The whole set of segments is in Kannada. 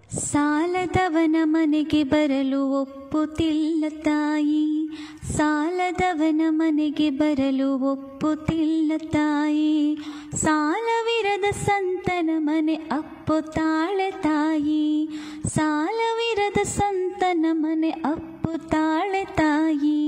ಸಾಲದವನ ಮನೆಗೆ ಬರಲು ಒಪ್ಪುತ್ತಿಲ್ಲ ತಾಯಿ ಸಾಲದವನ ಮನೆಗೆ ಬರಲು ಒಪ್ಪುತ್ತಿಲ್ಲ ತಾಯಿ ಸಾಲವಿರದ ಸಂತನ ಮನೆ ಅಪ್ಪುತ್ತಾಳೆ ತಾಯಿ ಸಾಲವಿರದ ಸಂತನ ಮನೆ ಅಪ್ಪುತ್ತಾಳೆ ತಾಯಿ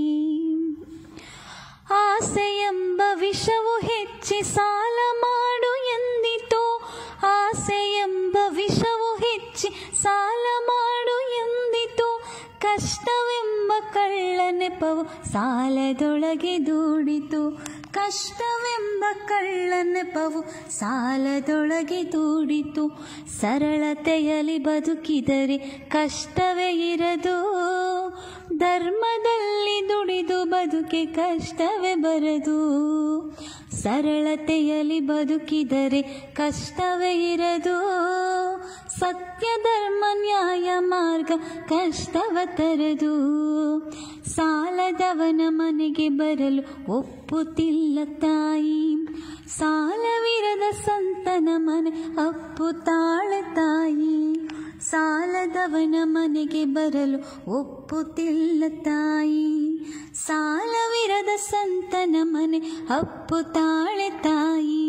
ಆಸೆ ಎಂಬ ವಿಷವು ಹೆಚ್ಚಿ ಸಾಲ ಮಾಡು ಎಂದಿತು ಆಸೆ ಎಂಬ ವಿಷವು ಹೆಚ್ಚಿ ಸಾಲ ಮಾಡು ಎಂದಿತು ಕಷ್ಟವೆಂಬ ಕಳ್ಳ ನೆಪವು ಸಾಲದೊಳಗೆ ದೂಡಿತು ಕಷ್ಟವೆಂಬ ಕಳ್ಳ ನೆಪವು ಸಾಲದೊಳಗೆ ದೂಡಿತು ಸರಳತೆಯಲ್ಲಿ ಬದುಕಿದರೆ ಕಷ್ಟವೇ ಇರದು ಧರ್ಮದಲ್ಲಿ ದುಡಿದು ಬದುಕೆ ಕಷ್ಟವೇ ಬರದು ಸರಳತೆಯಲ್ಲಿ ಬದುಕಿದರೆ ಕಷ್ಟವೇ ಇರದು ಸತ್ಯ ಧರ್ಮ ನ್ಯಾಯ ಮಾರ್ಗ ಕಷ್ಟವ ತರದು ಸಾಲದವನ ಮನೆಗೆ ಬರಲು ಒಪ್ಪುತ್ತಿಲ್ಲ ತಾಯಿ ಸಾಲವಿರದ ಸಂತನ ಮನೆ ಅಪ್ಪುತ್ತಾಳೆ ತಾಯಿ ಸಾಲದವನ ಮನೆಗೆ ಬರಲು ಒಪ್ಪುತ್ತಿಲ್ಲ ತಾಯಿ ಸಾಲವಿರದ ಸಂತನ ಮನೆ ಅಪ್ಪುತ್ತಾಳೆ ತಾಯಿ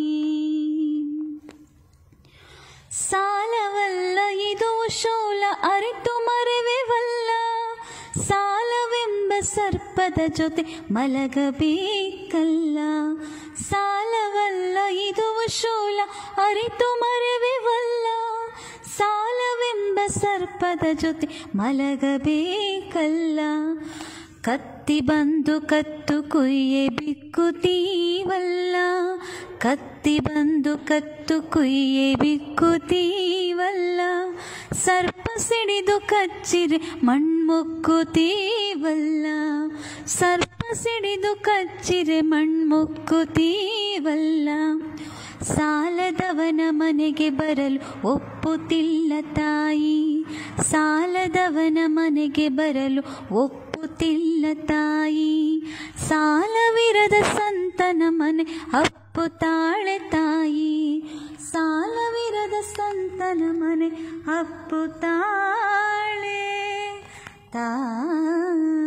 ಸಾಲವಲ್ಲ ಇದು ಶೂಲ ಅರಿತು ಮರೆವೆವಲ್ಲ ಸಾಲವೆಂಬ ಸರ್ಪದ ಜೊತೆ ಮಲಗಬೇಕಲ್ಲ ಸಾಲವಲ್ಲ ಇದು ಶೂಲ ಅರಿತು ಮರೆವೆವಲ್ಲ ಸಾಲವೆಂಬ ಸರ್ಪದ ಜೊತೆ ಮಲಗಬೇಕಲ್ಲ ಕತ್ತಿ ಬಂದು ಕತ್ತು ಕುಯ್ಯೆ ಬಿಕ್ಕುತ್ತೀವಲ್ಲ ಕತ್ತಿ ಬಂದು ಕತ್ತು ಕುಯ್ಯೆ ಬಿಕ್ಕುತ್ತೀವಲ್ಲ ಸರ್ಪ ಸಿಡಿದು ಕಚ್ಚಿರೆ ಮಣ್ಮುಕ್ಕುತ್ತೀವಲ್ಲ ಸರ್ಪ ಸಿಡಿದು ಕಚ್ಚಿರೆ ಮಣ್ಮುಕ್ಕುತ್ತೀವಲ್ಲ ಸಾಲದವನ ಮನೆಗೆ ಬರಲು ಒಪ್ಪುತ್ತಿಲ್ಲ ತಾಯಿ ಸಾಲದವನ ಮನೆಗೆ ಬರಲು ಒಪ್ಪುತ್ತಿಲ್ಲ ತಾಯಿ ಸಾಲವಿರದ ಸಂತನ ಮನೆ ಅಪ್ಪುತ್ತಾಳೆ ತಾಯಿ ಸಾಲವಿರದ ಸಂತನ ಮನೆ ಅಪ್ಪುತ್ತಾಳೆ ತಾಯಿ